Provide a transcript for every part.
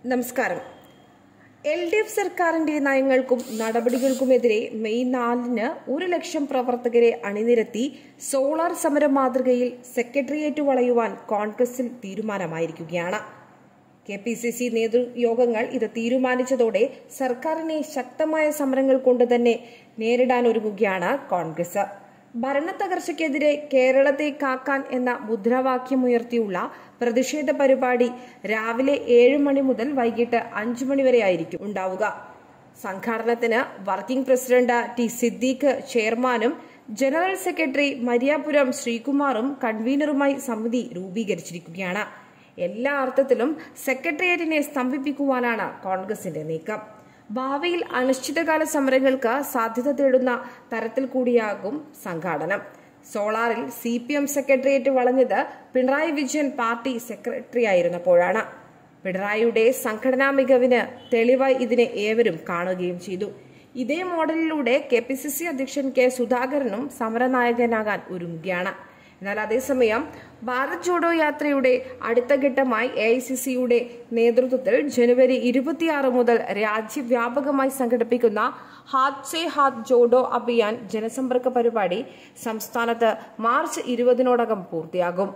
നമസ്കാരം L D F സർക്കാരിന്റെ നയങ്ങൾക്കും നടപടികൾക്കുമെതിരെ May നാലിന് ഒരു ലക്ഷം പ്രവർത്തകരെ അണിനിരത്തി സോളാർ സമര മാതൃകയിൽ സെക്രട്ടേറിയറ്റ് വളയുവാൻ കോൺഗ്രസിൽ തീരുമാനമായിരിക്കുകയാണ് കെ പി സി സി നേതൃയോഗങ്ങൾ ഇത് തീരുമാനിച്ചതോടെ സർക്കാരിനെ ശക്തമായ സമരങ്ങൾ കൊണ്ട് തന്നെ നേരിടാനൊരുങ്ങുകയാണ് കോൺഗ്രസ് ഭരണത്തകർച്ചയ്ക്കെതിരെ കേരളത്തെ കാക്കാൻ എന്ന മുദ്രാവാക്യമുയർത്തിയുള്ള പ്രതിഷേധ പരിപാടി രാവിലെ ഏഴ് മണി മുതൽ വൈകിട്ട് അഞ്ചു മണി വരെ ആയിരിക്കും ഉണ്ടാവുക സംഘാടനത്തിന് വർക്കിംഗ് പ്രസിഡന്റ് ടി സിദ്ദീഖ് ചെയർമാനും ജനറൽ സെക്രട്ടറി മരിയാപുരം ശ്രീകുമാറും കൺവീനറുമായി സമിതി രൂപീകരിച്ചിരിക്കുകയാണ് എല്ലാ അർത്ഥത്തിലും സെക്രട്ടേറിയറ്റിനെ സ്തംഭിപ്പിക്കുവാനാണ് കോൺഗ്രസിന്റെ നീക്കം ഭാവിയിൽ അനിശ്ചിതകാല സമരങ്ങൾക്ക് സാധ്യത തേടുന്ന തരത്തിൽ കൂടിയാകും സംഘാടനം സോളാറിൽ സി പി എം സെക്രട്ടേറിയറ്റ് വളഞ്ഞത് പിണറായി വിജയൻ പാർട്ടി സെക്രട്ടറി ആയിരുന്നപ്പോഴാണ് പിണറായിയുടെ സംഘടനാ മികവിന് തെളിവായി ഇതിനെ ഏവരും കാണുകയും ചെയ്തു ഇതേ മോഡലിലൂടെ കെ പി സി സി അധ്യക്ഷൻ കെ സുധാകരനും സമരനായകനാകാൻ ഒരുങ്ങുകയാണ് എന്നാൽ അതേസമയം ഭാരത് ജോഡോ യാത്രയുടെ അടുത്ത ഘട്ടമായി എ ഐ സി സിയുടെ നേതൃത്വത്തിൽ ജനുവരി ഇരുപത്തിയാറ് മുതൽ രാജ്യവ്യാപകമായി സംഘടിപ്പിക്കുന്ന ഹാത്ത് സേ ഹാത്ത് ജോഡോ അഭിയാൻ ജനസമ്പർക്ക പരിപാടി സംസ്ഥാനത്ത് മാർച്ച് ഇരുപതിനോടകം പൂർത്തിയാകും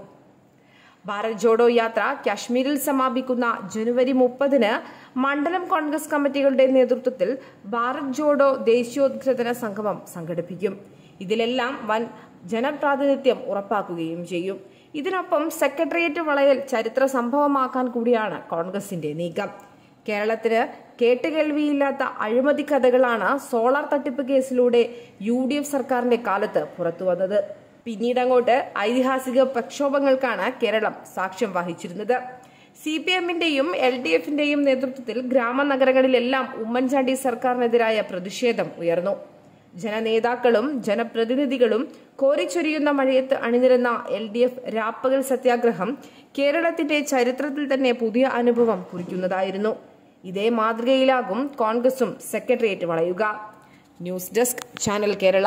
ഭാരത് ജോഡോ യാത്ര കാശ്മീരിൽ സമാപിക്കുന്ന ജനുവരി മുപ്പതിന് മണ്ഡലം കോൺഗ്രസ് കമ്മിറ്റികളുടെ നേതൃത്വത്തിൽ ഭാരത് ജോഡോ ദേശീയോദ്ഗ്രഥന സംഗമം സംഘടിപ്പിക്കും ഇതിലെല്ലാം വൻ ജനപ്രാതിനിധ്യം ഉറപ്പാക്കുകയും ചെയ്യും ഇതിനൊപ്പം സെക്രട്ടേറിയറ്റ് വളയൽ ചരിത്ര സംഭവമാക്കാൻ കൂടിയാണ് കോൺഗ്രസിന്റെ നീക്കം കേരളത്തിന് കേട്ടുകേൾവിയില്ലാത്ത അഴിമതി കഥകളാണ് സോളാർ തട്ടിപ്പ് കേസിലൂടെ യു ഡി എഫ് സർക്കാരിന്റെ കാലത്ത് പുറത്തുവന്നത് പിന്നീട് അങ്ങോട്ട് ഐതിഹാസിക പ്രക്ഷോഭങ്ങൾക്കാണ് കേരളം സാക്ഷ്യം വഹിച്ചിരുന്നത് സി പി എമ്മിന്റെയും എൽ ഡി എഫിന്റെയും നേതൃത്വത്തിൽ ഗ്രാമനഗരങ്ങളിലെല്ലാം ഉമ്മൻചാണ്ടി സർക്കാരിനെതിരായ പ്രതിഷേധം ഉയർന്നു ജനനേതാക്കളും ജനപ്രതിനിധികളും കോരിച്ചൊരിയുന്ന മഴയത്ത് അണിനിരുന്ന എൽ ഡി എഫ് രാപ്പകൽ സത്യാഗ്രഹം കേരളത്തിന്റെ ചരിത്രത്തിൽ തന്നെ പുതിയ അനുഭവം കുറിക്കുന്നതായിരുന്നു ഇതേ മാതൃകയിലാകും കോൺഗ്രസും സെക്രട്ടേറിയറ്റ് വളയുക news desk channel Kerala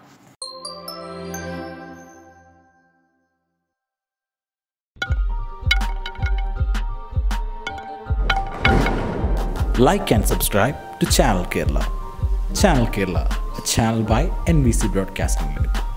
like and subscribe to Channel Kerala. Channel Kerala, a channel by NBC Broadcasting Limited.